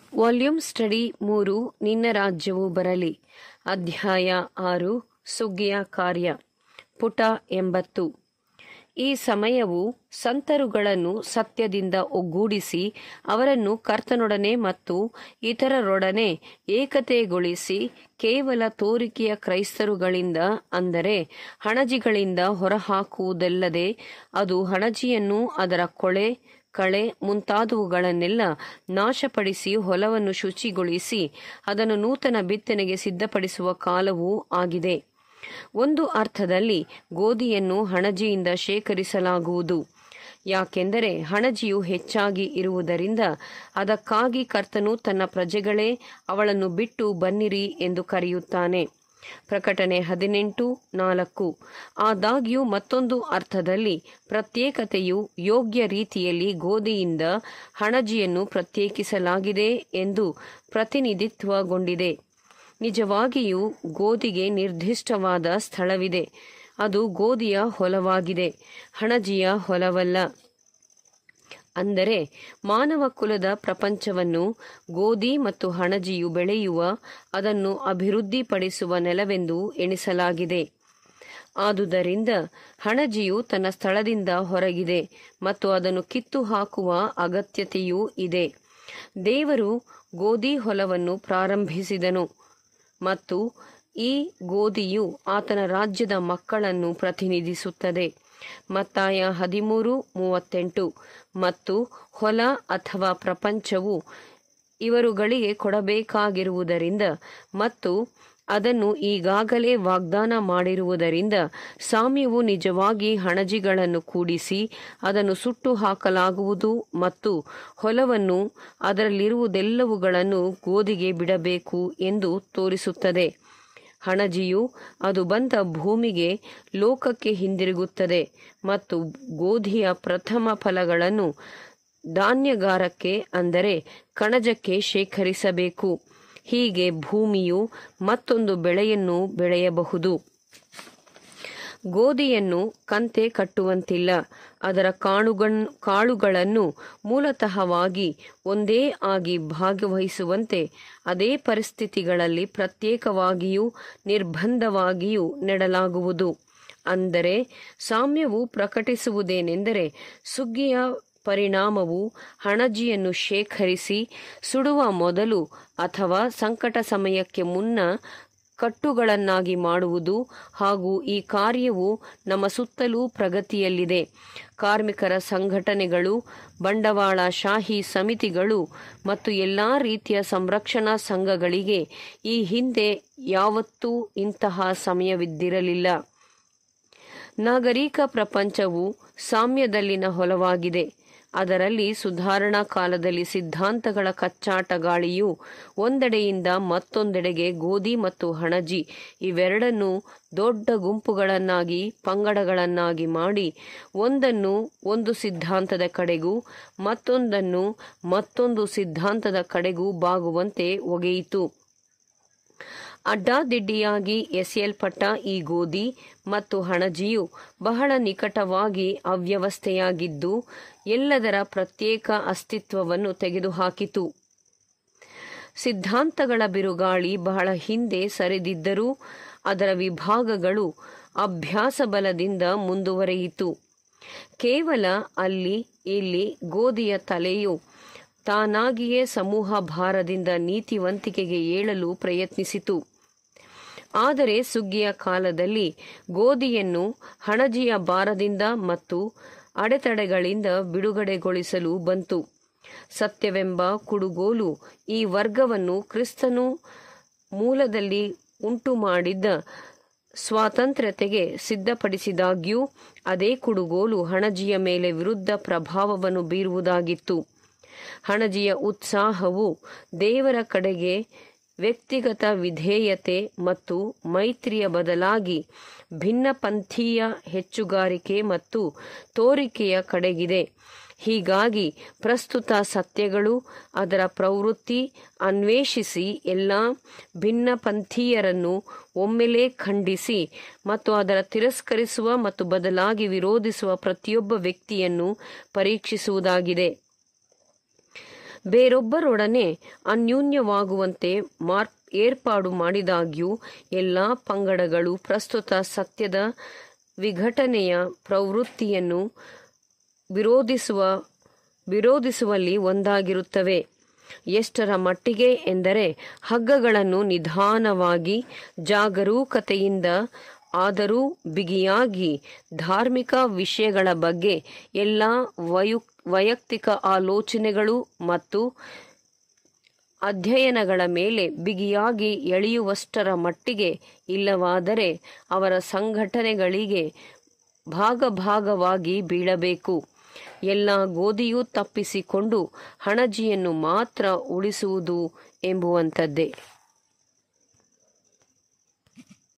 volume study ಮೂರು ನಿನ್ನ ರಾಜ್ಯವು ಬರಲಿ ಅಧ್ಯಾಯ ಆರು ಸುಗ್ಗಿಯ ಕಾರ್ಯ ಪುಟ ಎಂಬತ್ತು ಈ ಸಮಯವು ಸಂತರುಗಳನ್ನು ಸತ್ಯದಿಂದ ಒಗ್ಗೂಡಿಸಿ ಅವರನ್ನು ಕರ್ತನೊಡನೆ ಮತ್ತು ಇತರರೊಡನೆ ಏಕತೆಗೊಳಿಸಿ ಕೇವಲ ತೋರಿಕೆಯ ಕ್ರೈಸ್ತರುಗಳಿಂದ ಅಂದರೆ ಹಣಜಿಗಳಿಂದ ಹೊರಹಾಕುವುದಲ್ಲದೆ ಅದು ಹಣಜಿಯನ್ನು ಅದರ ಕೊಳೆ ಕಳೆ ಮುಂತಾದವುಗಳನ್ನೆಲ್ಲ ನಾಶಪಡಿಸಿ ಹೊಲವನ್ನು ಶುಚಿಗೊಳಿಸಿ ಅದನ್ನು ನೂತನ ಬಿತ್ತನೆಗೆ ಸಿದ್ಧಪಡಿಸುವ ಕಾಲವೂ ಆಗಿದೆ ಒಂದು ಅರ್ಥದಲ್ಲಿ ಗೋಧಿಯನ್ನು ಹಣಜಿಯಿಂದ ಶೇಖರಿಸಲಾಗುವುದು ಯಾಕೆಂದರೆ ಹಣಜಿಯು ಹೆಚ್ಚಾಗಿ ಇರುವುದರಿಂದ ಅದಕ್ಕಾಗಿ ಕರ್ತನು ತನ್ನ ಪ್ರಜೆಗಳೇ ಅವಳನ್ನು ಬಿಟ್ಟು ಬನ್ನಿರಿ ಎಂದು ಕರೆಯುತ್ತಾನೆ ಪ್ರಕಟಣೆ ಹದಿನೆಂಟು ನಾಲ್ಕು ಆದಾಗ್ಯೂ ಮತ್ತೊಂದು ಅರ್ಥದಲ್ಲಿ ಪ್ರತ್ಯೇಕತೆಯು ಯೋಗ್ಯ ರೀತಿಯಲ್ಲಿ ಗೋಧಿಯಿಂದ ಹಣಜಿಯನ್ನು ಪ್ರತ್ಯೇಕಿಸಲಾಗಿದೆ ಎಂದು ಪ್ರತಿನಿಧಿತ್ವಗೊಂಡಿದೆ ನಿಜವಾಗಿಯೂ ಗೋಧಿಗೆ ನಿರ್ದಿಷ್ಟವಾದ ಸ್ಥಳವಿದೆ ಅದು ಗೋಧಿಯ ಹೊಲವಾಗಿದೆ ಹಣಜಿಯ ಹೊಲವಲ್ಲ ಅಂದರೆ ಮಾನವ ಕುಲದ ಪ್ರಪಂಚವನ್ನು ಗೋಧಿ ಮತ್ತು ಹಣಜಿಯು ಬೆಳೆಯುವ ಅದನ್ನು ಅಭಿವೃದ್ಧಿಪಡಿಸುವ ನೆಲವೆಂದು ಎಣಿಸಲಾಗಿದೆ ಆದುದರಿಂದ ಹಣಜಿಯು ತನ್ನ ಸ್ಥಳದಿಂದ ಹೊರಗಿದೆ ಮತ್ತು ಅದನ್ನು ಕಿತ್ತು ಹಾಕುವ ಅಗತ್ಯತೆಯೂ ಇದೆ ದೇವರು ಗೋಧಿ ಹೊಲವನ್ನು ಪ್ರಾರಂಭಿಸಿದನು ಮತ್ತು ಈ ಗೋಧಿಯು ಆತನ ರಾಜ್ಯದ ಮಕ್ಕಳನ್ನು ಪ್ರತಿನಿಧಿಸುತ್ತದೆ ಮತ್ತಾಯ ಹದಿಮೂರು ಮೂವತ್ತೆಂಟು ಮತ್ತು ಹೊಲ ಅಥವಾ ಪ್ರಪಂಚವು ಇವರುಗಳಿಗೆ ಕೊಡಬೇಕಾಗಿರುವುದರಿಂದ ಮತ್ತು ಅದನ್ನು ಈಗಾಗಲೇ ವಾಗ್ದಾನ ಮಾಡಿರುವುದರಿಂದ ಸಾಮ್ಯವು ನಿಜವಾಗಿ ಹಣಜಿಗಳನ್ನು ಕೂಡಿಸಿ ಅದನ್ನು ಸುಟ್ಟು ಹಾಕಲಾಗುವುದು ಮತ್ತು ಹೊಲವನ್ನು ಅದರಲ್ಲಿರುವುದೆಲ್ಲವುಗಳನ್ನು ಗೋಧಿಗೆ ಬಿಡಬೇಕು ಎಂದು ತೋರಿಸುತ್ತದೆ ಹಣಜಿಯು ಅದು ಬಂದ ಭೂಮಿಗೆ ಲೋಕಕ್ಕೆ ಹಿಂದಿರುಗುತ್ತದೆ ಮತ್ತು ಗೋಧಿಯ ಪ್ರಥಮ ಫಲಗಳನ್ನು ಧಾನ್ಯಗಾರಕ್ಕೆ ಅಂದರೆ ಕಣಜಕ್ಕೆ ಶೇಖರಿಸಬೇಕು ಹೀಗೆ ಭೂಮಿಯು ಮತ್ತೊಂದು ಬೆಳೆಯನ್ನು ಬೆಳೆಯಬಹುದು ಗೋಧಿಯನ್ನು ಕಂತೆ ಕಟ್ಟುವಂತಿಲ್ಲ ಅದರ ಕಾಳುಗಣ್ ಕಾಳುಗಳನ್ನು ಮೂಲತಃವಾಗಿ ಒಂದೇ ಆಗಿ ಭಾಗವಹಿಸುವಂತೆ ಅದೇ ಪರಿಸ್ಥಿತಿಗಳಲ್ಲಿ ಪ್ರತ್ಯೇಕವಾಗಿಯೂ ನಿರ್ಬಂಧವಾಗಿಯೂ ನೆಡಲಾಗುವುದು ಅಂದರೆ ಸಾಮ್ಯವು ಪ್ರಕಟಿಸುವುದೇನೆಂದರೆ ಸುಗ್ಗಿಯ ಪರಿಣಾಮವು ಹಣಜಿಯನ್ನು ಶೇಖರಿಸಿ ಸುಡುವ ಮೊದಲು ಅಥವಾ ಸಂಕಟ ಸಮಯಕ್ಕೆ ಮುನ್ನ ಕಟ್ಟುಗಳನ್ನಾಗಿ ಮಾಡುವುದು ಹಾಗೂ ಈ ಕಾರ್ಯವು ನಮ್ಮ ಸುತ್ತಲೂ ಪ್ರಗತಿಯಲ್ಲಿದೆ ಕಾರ್ಮಿಕರ ಸಂಘಟನೆಗಳು ಬಂಡವಾಳಶಾಹಿ ಸಮಿತಿಗಳು ಮತ್ತು ಎಲ್ಲ ರೀತಿಯ ಸಂರಕ್ಷಣಾ ಸಂಘಗಳಿಗೆ ಈ ಹಿಂದೆ ಯಾವತ್ತೂ ಇಂತಹ ಸಮಯವಿದ್ದಿರಲಿಲ್ಲ ನಾಗರಿಕ ಪ್ರಪಂಚವು ಸಾಮ್ಯದಲ್ಲಿನ ಹೊಲವಾಗಿದೆ ಅದರಲ್ಲಿ ಸುಧಾರಣಾ ಕಾಲದಲ್ಲಿ ಸಿದ್ಧಾಂತಗಳ ಕಚ್ಚಾಟ ಗಾಳಿಯು ಒಂದೆಡೆಯಿಂದ ಮತ್ತೊಂದೆಡೆಗೆ ಗೋಧಿ ಮತ್ತು ಹಣಜಿ ಇವೆರಡನ್ನು ದೊಡ್ಡ ಗುಂಪುಗಳನ್ನಾಗಿ ಪಂಗಡಗಳನ್ನಾಗಿ ಮಾಡಿ ಒಂದನ್ನು ಒಂದು ಸಿದ್ಧಾಂತದ ಕಡೆಗೂ ಮತ್ತೊಂದನ್ನು ಮತ್ತೊಂದು ಸಿದ್ಧಾಂತದ ಕಡೆಗೂ ಬಾಗುವಂತೆ ಒಗೆಯಿತು ಅಡ್ಡಾದಿಡ್ಡಿಯಾಗಿ ಎಸೆಯಲ್ಪಟ್ಟ ಈ ಗೋಧಿ ಮತ್ತು ಹಣಜಿಯು ಬಹಳ ನಿಕಟವಾಗಿ ಅವ್ಯವಸ್ಥೆಯಾಗಿದ್ದು ಎಲ್ಲದರ ಪ್ರತ್ಯೇಕ ಅಸ್ತಿತ್ವವನ್ನು ತೆಗೆದುಹಾಕಿತು ಸಿದ್ಧಾಂತಗಳ ಬಿರುಗಾಳಿ ಬಹಳ ಹಿಂದೆ ಸರಿದಿದ್ದರೂ ಅದರ ವಿಭಾಗಗಳು ಅಭ್ಯಾಸ ಬಲದಿಂದ ಮುಂದುವರೆಯಿತು ಕೇವಲ ಅಲ್ಲಿ ಇಲ್ಲಿ ಗೋಧಿಯ ತಲೆಯು ತಾನಾಗಿಯೇ ಸಮೂಹ ಭಾರದಿಂದ ನೀತಿವಂತಿಕೆಗೆ ಏಳಲು ಪ್ರಯತ್ನಿಸಿತು ಆದರೆ ಸುಗ್ಗಿಯ ಕಾಲದಲ್ಲಿ ಗೋಧಿಯನ್ನು ಹಣಜಿಯ ಭಾರದಿಂದ ಮತ್ತು ಅಡೆತಡೆಗಳಿಂದ ಬಿಡುಗಡೆಗೊಳಿಸಲು ಬಂತು ಸತ್ಯವೆಂಬ ಕುಡುಗೋಲು ಈ ವರ್ಗವನ್ನು ಕ್ರಿಸ್ತನು ಮೂಲದಲ್ಲಿ ಉಂಟು ಮಾಡಿದ್ದ ಸ್ವಾತಂತ್ರ್ಯತೆಗೆ ಸಿದ್ಧಪಡಿಸಿದಾಗ್ಯೂ ಅದೇ ಕುಡುಗೋಲು ಹಣಜಿಯ ಮೇಲೆ ವಿರುದ್ಧ ಪ್ರಭಾವವನ್ನು ಬೀರುವುದಾಗಿತ್ತು ಹಣಜಿಯ ಉತ್ಸಾಹವು ದೇವರ ಕಡೆಗೆ ವ್ಯಕ್ತಿಗತ ವಿಧೇಯತೆ ಮತ್ತು ಮೈತ್ರಿಯ ಬದಲಾಗಿ ಭಿನ್ನಪಂಥೀಯ ಹೆಚ್ಚುಗಾರಿಕೆ ಮತ್ತು ತೋರಿಕೆಯ ಕಡೆಗಿದೆ ಹೀಗಾಗಿ ಪ್ರಸ್ತುತ ಸತ್ಯಗಳು ಅದರ ಪ್ರವೃತ್ತಿ ಅನ್ವೇಷಿಸಿ ಎಲ್ಲ ಭಿನ್ನಪಂಥೀಯರನ್ನು ಒಮ್ಮೆಲೇ ಖಂಡಿಸಿ ಮತ್ತು ಅದರ ತಿರಸ್ಕರಿಸುವ ಮತ್ತು ಬದಲಾಗಿ ವಿರೋಧಿಸುವ ಪ್ರತಿಯೊಬ್ಬ ವ್ಯಕ್ತಿಯನ್ನು ಪರೀಕ್ಷಿಸುವುದಾಗಿದೆ ಬೇರೊಬ್ಬರೊಡನೆ ಅನ್ಯೂನ್ಯವಾಗುವಂತೆ ಮಾರ್ ಏರ್ಪಾಡು ಮಾಡಿದಾಗ್ಯೂ ಎಲ್ಲ ಪಂಗಡಗಳು ಪ್ರಸ್ತುತ ಸತ್ಯದ ವಿಘಟನೆಯ ಪ್ರವೃತ್ತಿಯನ್ನು ವಿರೋಧಿಸುವ ವಿರೋಧಿಸುವಲ್ಲಿ ಒಂದಾಗಿರುತ್ತವೆ ಎಷ್ಟರ ಮಟ್ಟಿಗೆ ಎಂದರೆ ಹಗ್ಗಗಳನ್ನು ನಿಧಾನವಾಗಿ ಜಾಗರೂಕತೆಯಿಂದ ಆದರೂ ಬಿಗಿಯಾಗಿ ಧಾರ್ಮಿಕ ವಿಷಯಗಳ ಬಗ್ಗೆ ಎಲ್ಲ ವಯು ವೈಯಕ್ತಿಕ ಆಲೋಚನೆಗಳು ಮತ್ತು ಅಧ್ಯಯನಗಳ ಮೇಲೆ ಬಿಗಿಯಾಗಿ ಎಳೆಯುವಷ್ಟರ ಮಟ್ಟಿಗೆ ಇಲ್ಲವಾದರೆ ಅವರ ಸಂಘಟನೆಗಳಿಗೆ ಭಾಗ ಭಾಗವಾಗಿ ಬೀಳಬೇಕು ಎಲ್ಲ ಗೋಧಿಯೂ ತಪ್ಪಿಸಿಕೊಂಡು ಹಣಜಿಯನ್ನು ಮಾತ್ರ ಉಳಿಸುವುದು ಎಂಬುವಂಥದ್ದೇ